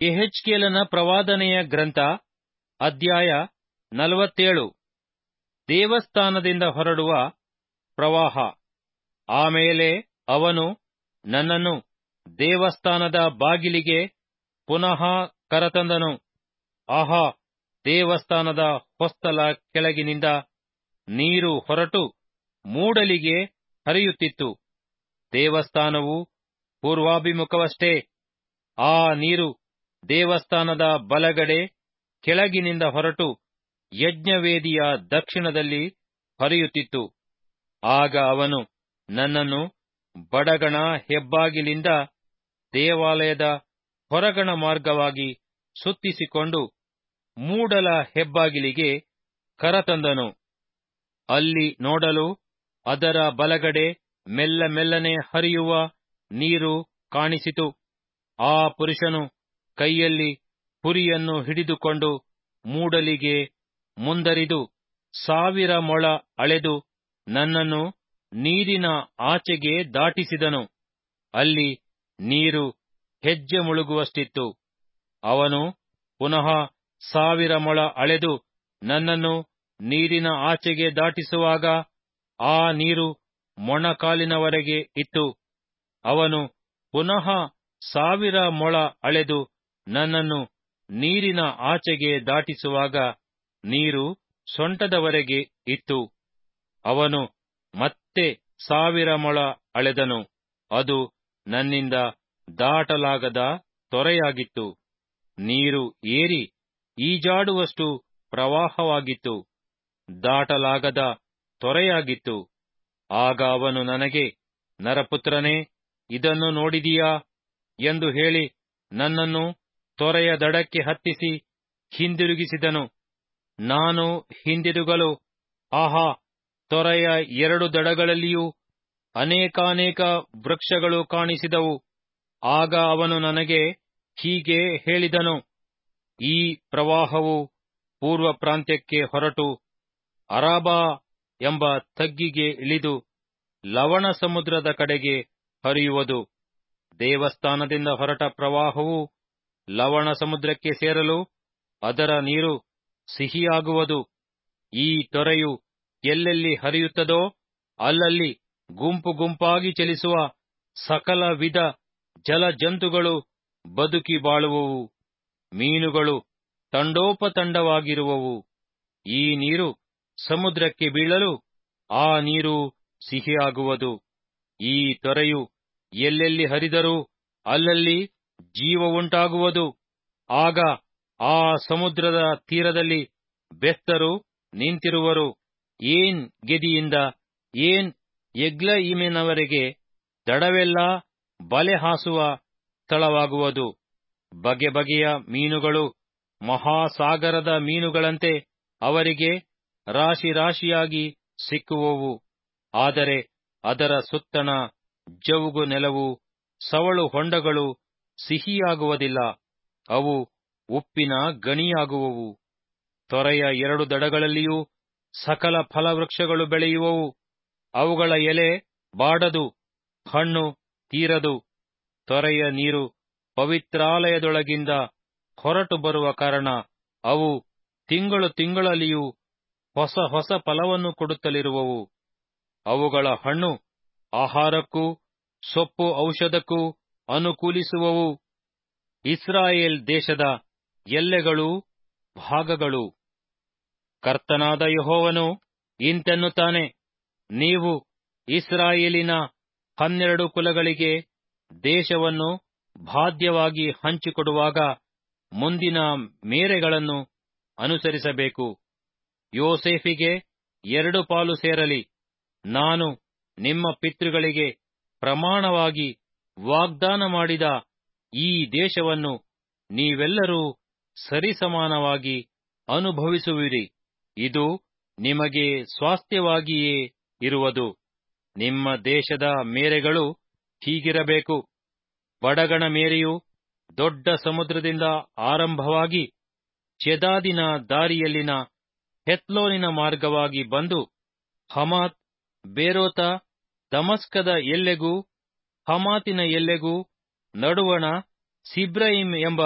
ಎಹೆಚ್ಕೇಲನ ಪ್ರವಾದನೆಯ ಗ್ರಂಥ ಅಧ್ಯಾಯ ನಲವತ್ತೇಳು ದೇವಸ್ಥಾನದಿಂದ ಹೊರಡುವ ಪ್ರವಾಹ ಆಮೇಲೆ ಅವನು ನನ್ನನ್ನು ದೇವಸ್ಥಾನದ ಬಾಗಿಲಿಗೆ ಪುನಃ ಕರತಂದನು ಆಹಾ ದೇವಸ್ಥಾನದ ಹೊಸ್ತಲ ಕೆಳಗಿನಿಂದ ನೀರು ಹೊರಟು ಮೂಡಲಿಗೆ ಹರಿಯುತ್ತಿತ್ತು ದೇವಸ್ಥಾನವು ಪೂರ್ವಾಭಿಮುಖವಷ್ಟೇ ಆ ನೀರು ದೇವಸ್ಥಾನದ ಬಲಗಡೆ ಕೆಳಗಿನಿಂದ ಹೊರಟು ಯಜ್ಞವೇದಿಯ ದಕ್ಷಿಣದಲ್ಲಿ ಹರಿಯುತ್ತಿತ್ತು ಆಗ ಅವನು ನನ್ನನ್ನು ಬಡಗಣ ಹೆಬ್ಬಾಗಿಲಿಂದ ದೇವಾಲಯದ ಹೊರಗಣ ಮಾರ್ಗವಾಗಿ ಸುತ್ತಿಸಿಕೊಂಡು ಮೂಡಲ ಹೆಬ್ಬಾಗಿಲಿಗೆ ಕರತಂದನು ಅಲ್ಲಿ ನೋಡಲು ಅದರ ಬಲಗಡೆ ಮೆಲ್ಲ ಮೆಲ್ಲನೆ ಹರಿಯುವ ನೀರು ಕಾಣಿಸಿತು ಆ ಪುರುಷನು ಕೈಯಲ್ಲಿ ಹುರಿಯನ್ನು ಹಿಡಿದುಕೊಂಡು ಮೂಡಲಿಗೆ ಮುಂದರಿದು ಸಾವಿರ ಮೊಳ ಅಳೆದು ನನ್ನನ್ನು ನೀರಿನ ಆಚೆಗೆ ದಾಟಿಸಿದನು ಅಲ್ಲಿ ನೀರು ಹೆಜ್ಜೆ ಮುಳುಗುವಷ್ಟಿತ್ತು ಅವನು ಪುನಃ ಸಾವಿರ ಮೊಳ ಅಳೆದು ನನ್ನನ್ನು ನೀರಿನ ಆಚೆಗೆ ದಾಟಿಸುವಾಗ ಆ ನೀರು ಮೊಣಕಾಲಿನವರೆಗೆ ಇತ್ತು ಅವನು ಪುನಃ ಸಾವಿರ ಮೊಳ ಅಳೆದು ನನ್ನನ್ನು ನೀರಿನ ಆಚೆಗೆ ದಾಟಿಸುವಾಗ ನೀರು ಸೊಂಟದವರೆಗೆ ಇತ್ತು ಅವನು ಮತ್ತೆ ಸಾವಿರ ಮೊಳ ಅಳೆದನು ಅದು ನನ್ನಿಂದ ದಾಟಲಾಗದ ತೊರೆಯಾಗಿತ್ತು ನೀರು ಏರಿ ಈಜಾಡುವಷ್ಟು ಪ್ರವಾಹವಾಗಿತ್ತು ದಾಟಲಾಗದ ತೊರೆಯಾಗಿತ್ತು ಆಗ ಅವನು ನನಗೆ ನರಪುತ್ರನೇ ಇದನ್ನು ನೋಡಿದೀಯಾ ಎಂದು ಹೇಳಿ ನನ್ನನ್ನು ತೊರೆಯ ದಡಕ್ಕೆ ಹತ್ತಿಸಿ ಹಿಂದಿರುಗಿಸಿದನು ನಾನು ಹಿಂದಿರುಗಲು ಆಹಾ ತೊರೆಯ ಎರಡು ದಡಗಳಲ್ಲಿಯೂ ಅನೇಕಾನೇಕ ವೃಕ್ಷಗಳು ಕಾಣಿಸಿದವು ಆಗ ಅವನು ನನಗೆ ಹೀಗೆ ಹೇಳಿದನು ಈ ಪ್ರವಾಹವು ಪೂರ್ವ ಪ್ರಾಂತ್ಯಕ್ಕೆ ಹೊರಟು ಅರಾಬಾ ಎಂಬ ತಗ್ಗಿಗೆ ಇಳಿದು ಲವಣ ಸಮುದ್ರದ ಕಡೆಗೆ ಹರಿಯುವುದು ದೇವಸ್ಥಾನದಿಂದ ಹೊರಟ ಪ್ರವಾಹವು ಲವಣ ಸಮುದ್ರಕ್ಕೆ ಸೇರಲು ಅದರ ನೀರು ಸಿಹಿಯಾಗುವುದು ಈ ತೊರೆಯು ಎಲ್ಲೆಲ್ಲಿ ಹರಿಯುತ್ತದೋ ಅಲ್ಲಲ್ಲಿ ಗುಂಪು ಗುಂಪಾಗಿ ಚಲಿಸುವ ಸಕಲ ವಿಧ ಜಲಜಂತುಗಳು ಬದುಕಿ ಬಾಳುವವು ಮೀನುಗಳು ತಂಡೋಪತಂಡವಾಗಿರುವವು ಈ ನೀರು ಸಮುದ್ರಕ್ಕೆ ಬೀಳಲು ಆ ನೀರು ಸಿಹಿಯಾಗುವುದು ಈ ತೊರೆಯು ಎಲ್ಲೆಲ್ಲಿ ಹರಿದರೂ ಅಲ್ಲಲ್ಲಿ ಜೀವವುಂಟಾಗುವುದು ಆಗ ಆ ಸಮುದ್ರದ ತೀರದಲ್ಲಿ ಬೆಸ್ತರು ನಿಂತಿರುವರು ಏನ್ ಗೆದಿಯಿಂದ ಏನ್ ಎಗ್ಲಯಿಮಿನವರೆಗೆ ದಡವೆಲ್ಲ ಬಲೆ ಹಾಸುವ ಸ್ಥಳವಾಗುವುದು ಬಗೆ ಬಗೆಯ ಮೀನುಗಳು ಮಹಾಸಾಗರದ ಮೀನುಗಳಂತೆ ಅವರಿಗೆ ರಾಶಿ ರಾಶಿಯಾಗಿ ಸಿಕ್ಕುವವು ಆದರೆ ಅದರ ಸುತ್ತಣ ಜವುಗು ನೆಲವು ಸವಳು ಹೊಂಡಗಳು ಸಿಹಿಯಾಗುವುದಿಲ್ಲ ಅವು ಉಪ್ಪಿನ ಗಣಿಯಾಗುವವು ತೊರೆಯ ಎರಡು ದಡಗಳಲ್ಲಿಯೂ ಸಕಲ ಫಲವೃಕ್ಷಗಳು ಬೆಳೆಯುವವು ಅವುಗಳ ಎಲೆ ಬಾಡದು ಹಣ್ಣು ತೀರದು ತೊರೆಯ ನೀರು ಪವಿತ್ರಾಲಯದೊಳಗಿಂದ ಹೊರಟು ಬರುವ ಕಾರಣ ಅವು ತಿಂಗಳು ತಿಂಗಳಲ್ಲಿಯೂ ಹೊಸ ಹೊಸ ಫಲವನ್ನು ಕೊಡುತ್ತಲಿರುವವು ಅವುಗಳ ಹಣ್ಣು ಆಹಾರಕ್ಕೂ ಸೊಪ್ಪು ಔಷಧಕ್ಕೂ ಅನುಕೂಲಿಸುವವು ಇಸ್ರಾಯೇಲ್ ದೇಶದ ಎಲ್ಲೆಗಳು ಭಾಗಗಳು ಕರ್ತನಾದ ಯಹೋವನು ಇಂತೆನ್ನುತ್ತಾನೆ ನೀವು ಇಸ್ರಾಯೇಲಿನ ಹನ್ನೆರಡು ಕುಲಗಳಿಗೆ ದೇಶವನ್ನು ಬಾಧ್ಯವಾಗಿ ಹಂಚಿಕೊಡುವಾಗ ಮುಂದಿನ ಮೇರೆಗಳನ್ನು ಅನುಸರಿಸಬೇಕು ಯೋಸೇಫಿಗೆ ಎರಡು ಪಾಲು ಸೇರಲಿ ನಾನು ನಿಮ್ಮ ಪಿತೃಗಳಿಗೆ ಪ್ರಮಾಣವಾಗಿ ವಾಗ್ದಾನ ಮಾಡಿದ ಈ ದೇಶವನ್ನು ನೀವೆಲ್ಲರೂ ಸರಿಸಮಾನವಾಗಿ ಅನುಭವಿಸುವಿರಿ ಇದು ನಿಮಗೆ ಸ್ವಾಸ್ಥ್ಯವಾಗಿಯೇ ಇರುವುದು ನಿಮ್ಮ ದೇಶದ ಮೇರೆಗಳು ಹೀಗಿರಬೇಕು ಬಡಗಣ ಮೇರೆಯು ದೊಡ್ಡ ಸಮುದ್ರದಿಂದ ಆರಂಭವಾಗಿ ಚೆದಾದಿನ ದಾರಿಯಲ್ಲಿನ ಹೆತ್ಲೋನಿನ ಮಾರ್ಗವಾಗಿ ಬಂದು ಹಮಾತ್ ಬೇರೋತ ದಮಸ್ಕದ ಎಲ್ಲೆಗೂ ಹಮಾತಿನ ಎಲ್ಲೆಗೂ ನಡುವಣ ಸಿಬ್ರಯಿಮ್ ಎಂಬ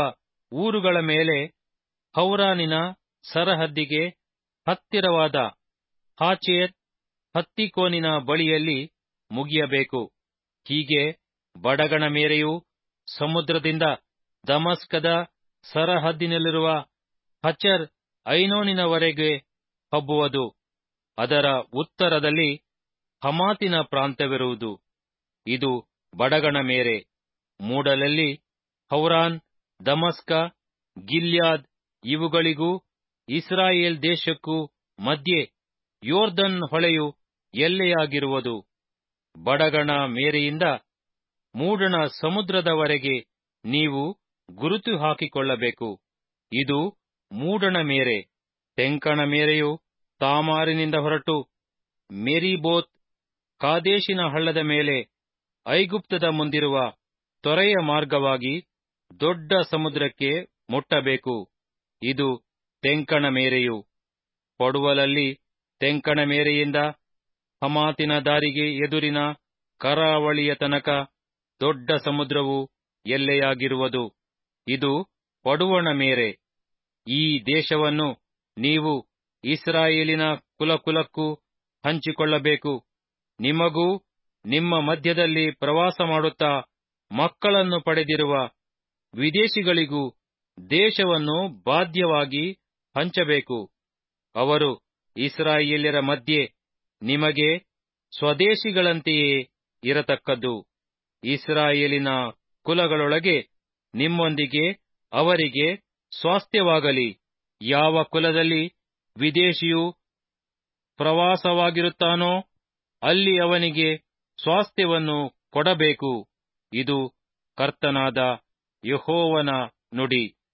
ಊರುಗಳ ಮೇಲೆ ಹೌರಾನಿನ ಸರಹದ್ದಿಗೆ ಹತ್ತಿರವಾದ ಹಾಚೇರ್ ಹತ್ತಿಕೋನಿನ ಬಳಿಯಲ್ಲಿ ಮುಗಿಯಬೇಕು ಹೀಗೆ ಬಡಗಣ ಮೇರೆಯು ಸಮುದ್ರದಿಂದ ದಮಸ್ಕದ ಸರಹದ್ದಿನಲ್ಲಿರುವ ಹಚರ್ ಐನೋನಿನವರೆಗೆ ಹಬ್ಬುವುದು ಅದರ ಉತ್ತರದಲ್ಲಿ ಹಮಾತಿನ ಪ್ರಾಂತ್ಯವಿರುವುದು ಇದು ಬಡಗಣ ಮೇರೆ ಮೂಡಲಲ್ಲಿ ಹೌರಾನ್ ದಮಸ್ಕ ಗಿಲ್ಯಾದ್ ಇವುಗಳಿಗೂ ಇಸ್ರಾಯೇಲ್ ದೇಶಕ್ಕೂ ಮಧ್ಯೆ ಯೋರ್ದನ್ ಹೊಳೆಯು ಎಲ್ಲೆಯಾಗಿರುವುದು ಬಡಗಣ ಮೇರೆಯಿಂದ ಮೂಡಣ ಸಮುದ್ರದವರೆಗೆ ನೀವು ಗುರುತು ಹಾಕಿಕೊಳ್ಳಬೇಕು ಇದು ಮೂಡಣ ಮೇರೆ ತೆಂಕಣ ಮೇರೆಯು ತಾಮಾರಿನಿಂದ ಹೊರಟು ಮೆರಿಬೋತ್ ಕಾದೇಶಿನ ಹಳ್ಳದ ಮೇಲೆ ಐಗುಪ್ತದ ಮುಂದಿರುವ ತೊರೆಯ ಮಾರ್ಗವಾಗಿ ದೊಡ್ಡ ಸಮುದ್ರಕ್ಕೆ ಮುಟ್ಟಬೇಕು ಇದು ತೆಂಕಣ ಮೇರೆಯು ಪಡುವಲಲ್ಲಿ ತೆಂಕಣ ಮೇರೆಯಿಂದ ಹಮಾತಿನ ದಾರಿಗೆ ಎದುರಿನ ಕರಾವಳಿಯ ತನಕ ದೊಡ್ಡ ಸಮುದ್ರವು ಎಲ್ಲೆಯಾಗಿರುವುದು ಇದು ಪಡುವಣ ಮೇರೆ ಈ ದೇಶವನ್ನು ನೀವು ಇಸ್ರಾಯೇಲಿನ ಕುಲಕುಲಕ್ಕೂ ಹಂಚಿಕೊಳ್ಳಬೇಕು ನಿಮಗೂ ನಿಮ್ಮ ಮಧ್ಯದಲ್ಲಿ ಪ್ರವಾಸ ಮಾಡುತ್ತಾ ಮಕ್ಕಳನ್ನು ಪಡೆದಿರುವ ವಿದೇಶಿಗಳಿಗೂ ದೇಶವನ್ನು ಬಾಧ್ಯವಾಗಿ ಹಂಚಬೇಕು ಅವರು ಇಸ್ರಾಯೇಲ್ಯರ ಮಧ್ಯೆ ನಿಮಗೆ ಸ್ವದೇಶಿಗಳಂತೆಯೇ ಇರತಕ್ಕದ್ದು ಇಸ್ರಾಯೇಲಿನ ಕುಲಗಳೊಳಗೆ ನಿಮ್ಮೊಂದಿಗೆ ಅವರಿಗೆ ಸ್ವಾಸ್ಥ್ಯವಾಗಲಿ ಯಾವ ಕುಲದಲ್ಲಿ ವಿದೇಶಿಯು ಪ್ರವಾಸವಾಗಿರುತ್ತಾನೋ ಅಲ್ಲಿ ಅವನಿಗೆ ಸ್ವಾಸ್ಥ್ಯವನ್ನು ಕೊಡಬೇಕು ಇದು ಕರ್ತನಾದ ಯಹೋವನ ನುಡಿ